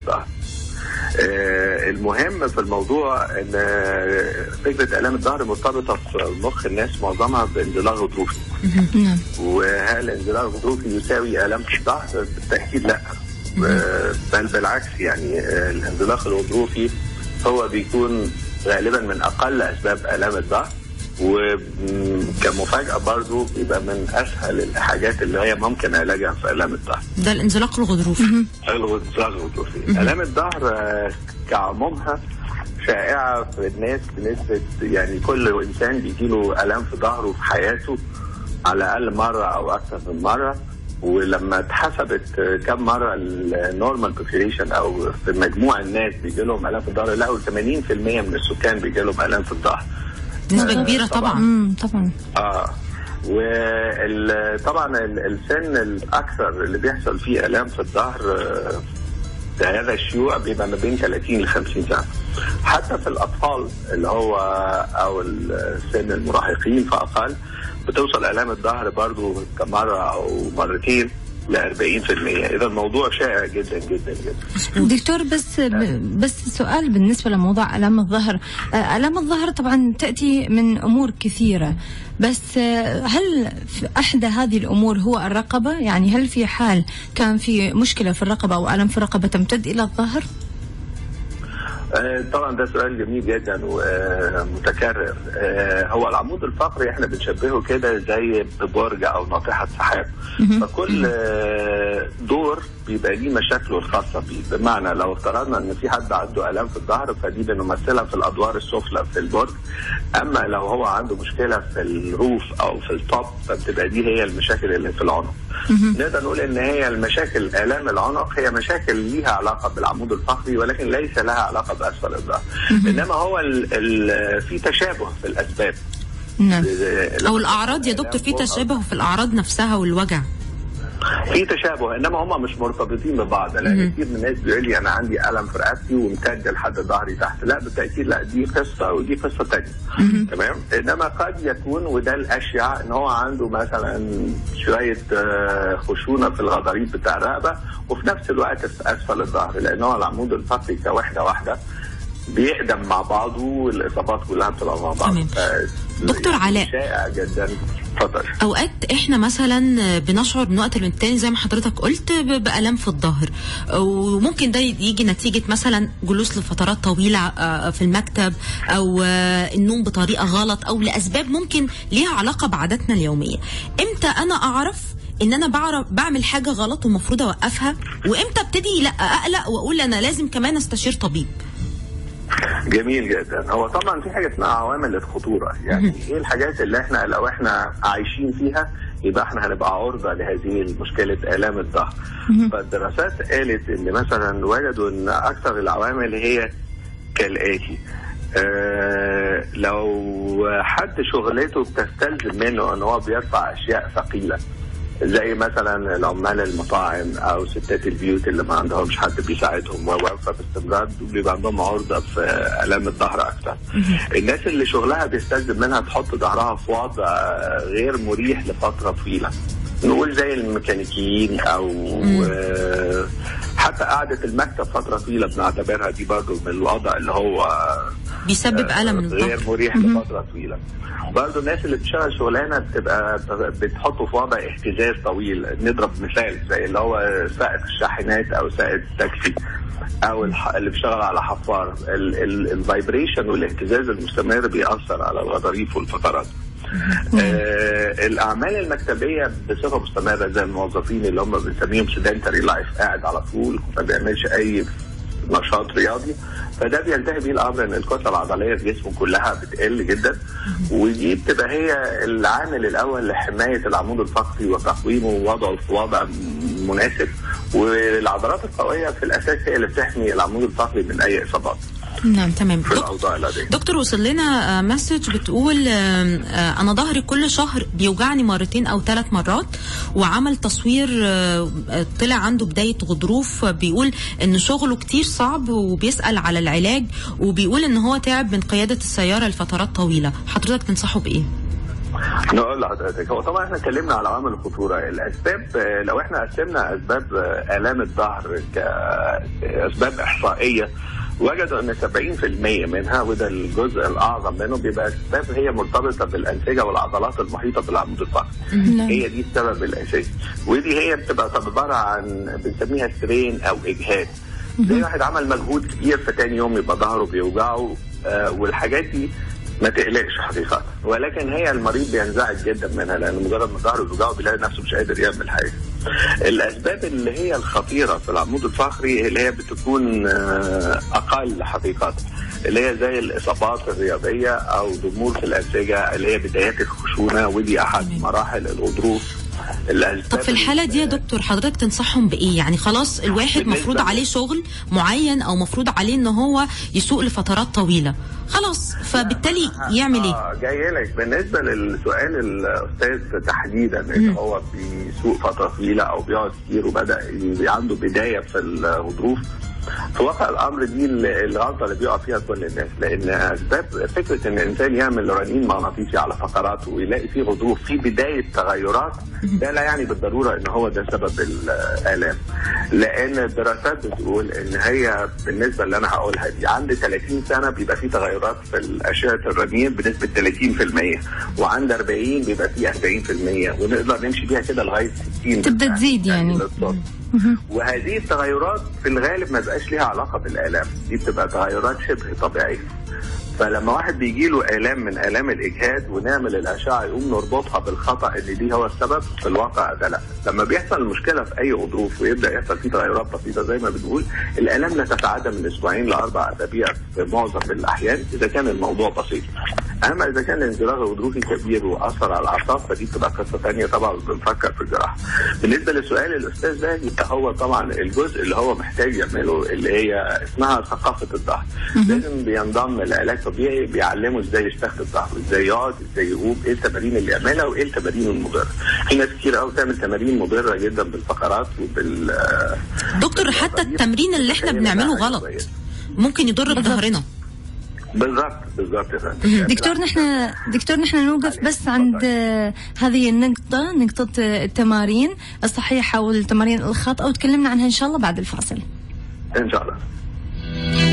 الظهر آه، المهم في الموضوع ان آه، فكره الام الظهر مرتبطه في مخ الناس معظمها بانزلاق غضروفي نعم وهل انزلاق غضروفي يساوي الام في الظهر؟ بالتاكيد لا آه، بل بالعكس يعني آه، الانزلاق الغضروفي هو بيكون غالبا من اقل اسباب الام الظهر وكمفاجاه برضو بيبقى من اسهل الحاجات اللي هي ممكن علاجها في الام الظهر ده الانزلاق الغضروفي الغدراء الغضروفي الام الظهر آه، كعمومها شائعه في الناس بنسبه يعني كل انسان بيجيله الام في ظهره في حياته على الاقل مره او اكثر من مره ولما اتحسبت آه، كم مره النورمال بوبيوليشن او في مجموع الناس بيجي لهم الام في الظهر لقوا 80% من السكان بيجي لهم الام في الظهر نسبة آه، كبيرة طبعا امم طبعا اه وطبعا السن الاكثر اللي بيحصل فيه الام في الظهر آه، هذا الشيوع بيبقى ما بين 30 ل 50 سنه حتى في الاطفال اللي هو او السن المراهقين فاقل بتوصل الام الظهر برضو كمره او مرتين ل 40% اذا الموضوع شائع جدا جدا جدا دكتور بس بس سؤال بالنسبه لموضوع الام الظهر آه، الام الظهر طبعا تاتي من امور كثيره بس آه، هل في احدى هذه الامور هو الرقبه يعني هل في حال كان في مشكله في الرقبه او الم في الرقبه تمتد الى الظهر آه، طبعا ده سؤال جميل جدا ومتكرر هو العمود الفقري احنا بنشبهه كده زي برج او ناطحه سحاب فكل آه، دور بيبقى ليه مشاكله الخاصه بيه بمعنى لو افترضنا ان في حد عنده الام في الظهر فدي بنمثلها في الادوار السفلى في البرج اما لو هو عنده مشكله في الروف او في التوب فبتبقى دي هي المشاكل اللي في العنق نقدر نقول ان هي المشاكل الام العنق هي مشاكل ليها علاقه بالعمود الفقري ولكن ليس لها علاقه باسفل الظهر انما هو ال ال في تشابه في الاسباب نعم او الاعراض يا دكتور في تشابه في الاعراض نفسها والوجع في تشابه انما هم مش مرتبطين ببعض لان كتير من الناس بيقول لي انا عندي الم في رقبتي وامتد لحد ظهري تحت لا بالتاكيد لا دي قصه ودي قصه ثانيه تمام انما قد يكون وده الاشيع ان هو عنده مثلا شويه آه، خشونه في الغضاريف بتاع الرقبه وفي نفس الوقت في اسفل الظهر لان هو العمود الفقري كوحده واحده بيقدم مع بعضه والاصابات كلها بتبقى مع بعض تمام. ف- دكتور علاء. شائع جدا اتفضل اوقات احنا مثلا بنشعر من وقت للتاني زي ما حضرتك قلت ب- بالام في الظهر وممكن ده يجي نتيجه مثلا جلوس لفترات طويله آه، في المكتب او آه، النوم بطريقه غلط او لاسباب ممكن ليها علاقه بعاداتنا اليوميه امتى انا اعرف ان انا بعرف بعمل حاجه غلط ومفروض اوقفها وامتى ابتدي لا اقلق واقول انا لازم كمان استشير طبيب جميل جدا هو طبعا في حاجه اسمها عوامل الخطوره يعني ايه الحاجات اللي احنا لو احنا عايشين فيها يبقى احنا هنبقى عرضه لهذه مشكله الام الظهر فالدراسات قالت ان مثلا وجدوا ان اكثر العوامل هي كالاتي آه لو حد شغلته بتستلزم منه ان هو بيرفع اشياء ثقيله زي مثلا العمال المطاعم او ستات البيوت اللي ما عندهمش حد بيساعدهم وواقفه باستمرار دول بيبقى عندهم عرضه في الام الظهر اكثر. الناس اللي شغلها بيستلزم منها تحط ظهرها في وضع غير مريح لفتره طويله. نقول زي الميكانيكيين او آه، حتى قعده المكتب فتره طويله بنعتبرها دي برضه من الوضع اللي هو بيسبب الم غير الظهر مريح لفتره طويله برضه الناس اللي بتشتغل شغلانه بتبقى بتحطه في وضع اهتزاز طويل نضرب مثال زي اللي هو سائق الشاحنات او سائق التاكسي او الح... اللي بيشتغل على حفار الفايبريشن والاهتزاز المستمر بيأثر على الغضاريف والفقرات آه الاعمال المكتبيه بصفه مستمره زي الموظفين اللي هم بنسميهم سيدنتري لايف قاعد على طول ما بيعملش اي نشاط رياضي فده بينتهي بيه الامر ان الكتله العضليه في جسمه كلها بتقل جدا ودي بتبقى هي العامل الاول لحمايه العمود الفقري وتقويمه ووضعه في وضع مناسب والعضلات القويه في الاساس هي اللي بتحمي العمود الفقري من اي اصابات نعم تمام في دك- الاوضاع العاديه. دكتور وصل لنا مسج بتقول آم، آه، انا ظهري كل شهر بيوجعني مرتين او ثلاث مرات وعمل تصوير آه، آه، طلع عنده بدايه غضروف آه، بيقول ان شغله كتير صعب وبيسال على العلاج وبيقول ان هو تعب من قياده السياره لفترات طويله حضرتك تنصحه بايه نقول لحضرتك هو طبعا احنا اتكلمنا على عوامل الخطوره الاسباب آه، لو احنا قسمنا اسباب آه، الام الظهر كاسباب احصائيه وجدوا ان 70% منها وده الجزء الاعظم منه بيبقى اسباب هي مرتبطه بالانسجه والعضلات المحيطه بالعمود الفقري نعم. هي دي السبب الاساسي ودي هي بتبقى عباره عن بنسميها سترين او اجهاد زي واحد عمل مجهود كبير فتاني يوم يبقى ظهره بيوجعه آه والحاجات دي ما تقلقش حقيقة ولكن هي المريض بينزعج جدا منها لأن مجرد ما ظهره بيوجعه بيلاقي نفسه مش قادر يعمل حاجة. الأسباب اللي هي الخطيرة في العمود الفقري اللي هي بتكون آه، أقل حقيقة اللي هي زي الإصابات الرياضية أو ضمور في الأنسجة اللي هي بدايات الخشونة ودي أحد مراحل الغضروف الأسباب طب في الحالة دي يا دكتور حضرتك تنصحهم بإيه؟ يعني خلاص الواحد بالنسبة- مفروض عليه شغل معين أو مفروض عليه إن هو يسوق لفترات طويلة خلاص فبالتالي يعمل إيه؟ اه جاي لك بالنسبه للسؤال الاستاذ تحديدا اللي هو بيسوق فتره طويله او بيقعد كتير وبدا يبقى عنده بدايه في الغضروف في واقع الامر دي الغلطه اللي بيقع فيها كل الناس لان اسباب فكره ان الانسان يعمل رنين مغناطيسي على فقراته ويلاقي فيه غضروف في بدايه تغيرات ده لا يعني بالضروره ان هو ده سبب الالام لان الدراسات بتقول ان هي بالنسبه اللي انا هقولها دي عند 30 سنه بيبقى في تغيرات في اشعه الرنين بنسبه 30% وعند 40 بيبقى في 40% ونقدر نمشي بيها كده لغايه 60 تبدأ تزيد يعني. للصوت. وهذه التغيرات في الغالب ما بقاش ليها علاقه بالالام دي بتبقى تغيرات شبه طبيعيه فلما واحد بيجي له الام من الام الاجهاد ونعمل الاشعه يقوم نربطها بالخطا ان دي هو السبب في الواقع ده لا لما بيحصل مشكله في اي غضروف ويبدا يحصل فيه تغيرات بسيطه زي ما بنقول الالام لا تتعدى من اسبوعين لاربع اسابيع في معظم الاحيان اذا كان الموضوع بسيط اما اذا كان الانزلاق الغضروفي كبير واثر على الاعصاب فدي بتبقى قصه ثانيه طبعا بنفكر في الجراحه. بالنسبه لسؤال الاستاذ ده يبقى هو طبعا الجزء اللي هو محتاج يعمله اللي هي اسمها ثقافه الظهر. لازم بينضم لعلاج طبيعي بيعلمه ازاي يستخدم الظهر، ازاي يقعد، ازاي يقوم، ايه التمارين اللي يعملها وايه التمارين المضره. في ناس كتير قوي تعمل تمارين مضره جدا بالفقرات وبال دكتور حتى التمرين اللي احنا بنعمله غلط ممكن يضر بظهرنا بالظبط بالظبط يا فندم. دكتور نحن دكتور نحن نوقف بس عند آه، هذه النقطة نقطة آه، التمارين الصحيحة والتمارين الخاطئة وتكلمنا عنها إن شاء الله بعد الفاصل ان شاء الله